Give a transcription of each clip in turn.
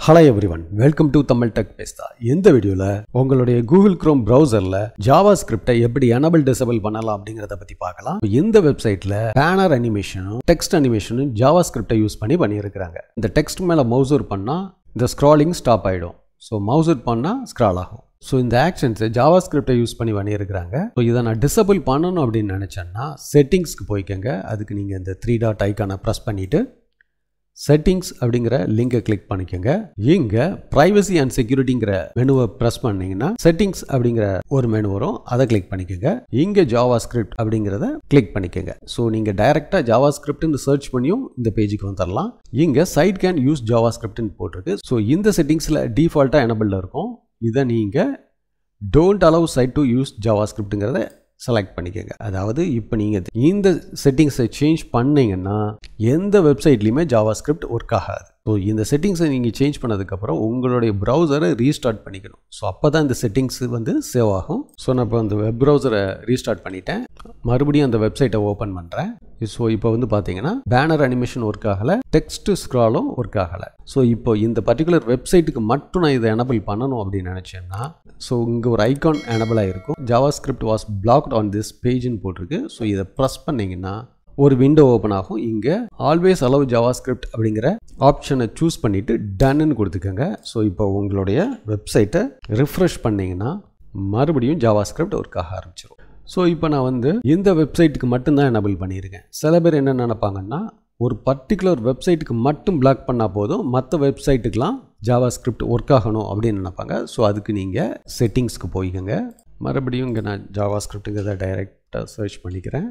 hello everyone welcome to Tamil tech பேஸ்தா இந்த வீடியோவில் உங்களுடைய கூகுள் குரோம் ப்ரௌசரில் ஜாவா ஸ்கிரிப்டை எப்படி எனபிள் டிசபிள் பண்ணலாம் அப்படிங்கிறத பற்றி பார்க்கலாம் இந்த வெப்சைட்டில் பேனர் அனிமேஷனும் டெக்ஸ்ட் அனிமேஷனும் ஜாவா ஸ்கிரிப்டை யூஸ் பண்ணி பண்ணியிருக்கிறாங்க இந்த டெக்ஸ்ட் மேலே மவுசூர் பண்ணால் இந்த ஸ்க்ராலிங் ஸ்டாப் ஆகிடும் ஸோ மவுசூர் பண்ணால் ஸ்க்ரால் ஆகும் ஸோ இந்த ஆக்ஷன்ஸை ஜாவா ஸ்கிரிப்டை யூஸ் பண்ணி பண்ணியிருக்கிறாங்க ஸோ இதை நான் டிசபிள் பண்ணணும் அப்படின்னு நினச்சேன்னா செட்டிங்ஸ்க்கு போய்க்கோங்க அதுக்கு நீங்கள் இந்த த்ரீ டாட் ஐக்கானை ப்ரெஸ் பண்ணிவிட்டு செட்டிங்ஸ் அப்படிங்கிற லிங்கை கிளிக் பண்ணிக்கோங்க இங்கே ப்ரைவசி அண்ட் செக்யூரிட்டிங்கிற மெனுவை ப்ரெஸ் பண்ணீங்கன்னா செட்டிங்ஸ் அப்படிங்கிற ஒரு மெனு வரும் அதை கிளிக் பண்ணிக்கோங்க இங்கே ஜாவா ஸ்கிரிப்ட் அப்படிங்கிறத கிளிக் பண்ணிக்கோங்க ஸோ நீங்கள் டைரெக்டாக ஜாவா ஸ்கிரிப்ட்னு சர்ச் பண்ணியும் இந்த பேஜுக்கு வந்துடலாம் இங்கே சைட் கேன் யூஸ் ஜாவா ஸ்கிரிப்ட்னு போட்டிருக்கு ஸோ இந்த செட்டிங்ஸில் டிஃபால்ட்டாக எனபிளில் இருக்கும் இதை நீங்கள் don't allow site to use ஜாவா ஸ்கிரிப்ட்டுங்கிறத செலக்ட் பண்ணிக்கோங்க அதாவது இப்போ நீங்கள் இந்த செட்டிங்ஸை சேஞ்ச் பண்ணீங்கன்னா எந்த வெப்சைட்லையுமே ஜாவா ஸ்கிரிப்ட் ஒர்க் ஆகாது ஸோ இந்த செட்டிங்ஸை நீங்கள் சேஞ்ச் பண்ணதுக்கப்புறம் உங்களுடைய ப்ரௌசரை ரீஸ்டார்ட் பண்ணிக்கணும் ஸோ அப்போ தான் இந்த செட்டிங்ஸ் வந்து சேவ் ஆகும் ஸோ நான் இப்போ அந்த வெப் ப்ரௌசரை ரீஸ்டார்ட் பண்ணிட்டேன் மறுபடியும் அந்த வெப்சைட்டை ஓப்பன் பண்ணுறேன் ஸோ இப்போ வந்து பார்த்தீங்கன்னா பேனர் அனிமேஷன் ஒர்க் ஆகலை டெக்ஸ்ட் ஸ்க்ராலும் ஒர்க் ஆகலை ஸோ இப்போ இந்த பர்டிகுலர் வெப்சைட்டுக்கு மட்டும் நான் இதை எனபிள் பண்ணணும் அப்படின்னு நினச்சேன்னா ஸோ இங்கே ஒரு ஐகான் எனபிள் ஆகிருக்கும் JavaScript was blocked on this பேஜ்னு போட்டிருக்கு ஸோ இதை ப்ரெஸ் பண்ணிங்கன்னா ஒரு விண்டோ ஓப்பன் ஆகும் இங்கே ஆல்வேஸ் அலவ் ஜாவா ஸ்கிரிப்ட் அப்படிங்கிற ஆப்ஷனை சூஸ் பண்ணிவிட்டு டன்னு கொடுத்துக்கோங்க ஸோ இப்போ உங்களுடைய வெப்சைட்டை ரிஃப்ரெஷ் பண்ணிங்கன்னா மறுபடியும் ஜாவா ஸ்கிரிப்ட் ஒர்க் ஆக ஆரம்பிச்சிடும் ஸோ இப்போ நான் வந்து இந்த வெப்சைட்டுக்கு மட்டும்தான் எனபிள் பண்ணியிருக்கேன் சில பேர் என்ன நினைப்பாங்கன்னா ஒரு பர்டிகுலர் வெப்சைட்டுக்கு மட்டும் பிளாக் பண்ணால் போதும் மற்ற வெப்சைட்டுக்கெலாம் ஜாவா ஸ்கிரிப்ட் ஒர்க் ஆகணும் அப்படின்னு நினைப்பாங்க ஸோ அதுக்கு நீங்கள் செட்டிங்ஸ்க்கு போய்க்கோங்க மறுபடியும் இங்கே நான் ஜாவா ஸ்கிரிப்ட்டுங்கிறத டைரெக்டாக சர்ச் பண்ணிக்கிறேன்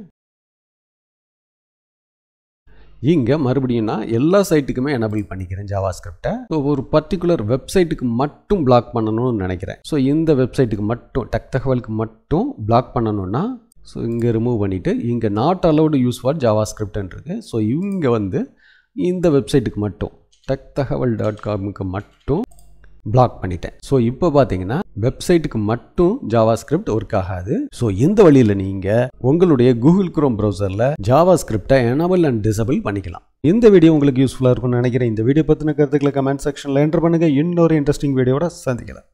இங்கே மறுபடியும் நான் எல்லா சைட்டுக்குமே எனபிள் பண்ணிக்கிறேன் ஜாவா ஸ்கிரிப்டை ஸோ ஒரு பர்டிகுலர் வெப்சைட்டுக்கு மட்டும் பிளாக் பண்ணணும்னு நினைக்கிறேன் ஸோ இந்த வெப்சைட்டுக்கு மட்டும் டெக் தகவலுக்கு மட்டும் பிளாக் பண்ணணும்னா ஸோ இங்கே ரிமூவ் பண்ணிவிட்டு இங்கே நாட் அலவுடு யூஸ் ஃபார் ஜாவா ஸ்கிரிப்ட்னு இருக்குது ஸோ இங்கே வந்து இந்த வெப்சைட்டுக்கு மட்டும் டெக் தகவல் டாட் காமுக்கு மட்டும் பிளாக் பண்ணிட்டேன் ஸோ இப்போ பார்த்தீங்கன்னா வெப்சைட்டுக்கு மட்டும் ஜாவா ஸ்கிரிப்ட் ஒர்க் ஆகாது ஸோ இந்த வழியில் நீங்கள் உங்களுடைய கூகுள் குரோம் ப்ரௌசரில் ஜாவா ஸ்கிரிப்டை எனபிள் அண்ட் டிசபிள் பண்ணிக்கலாம் இந்த வீடியோ உங்களுக்கு யூஸ்ஃபுல்லாக இருக்கும்னு நினைக்கிறேன் இந்த வீடியோ பற்றின கருத்துக்களை கமெண்ட் செக்ஷனில் என்டர் பண்ணுங்கள் இன்னொரு இன்ட்ரெஸ்டிங் வீடியோட சந்திக்கலாம்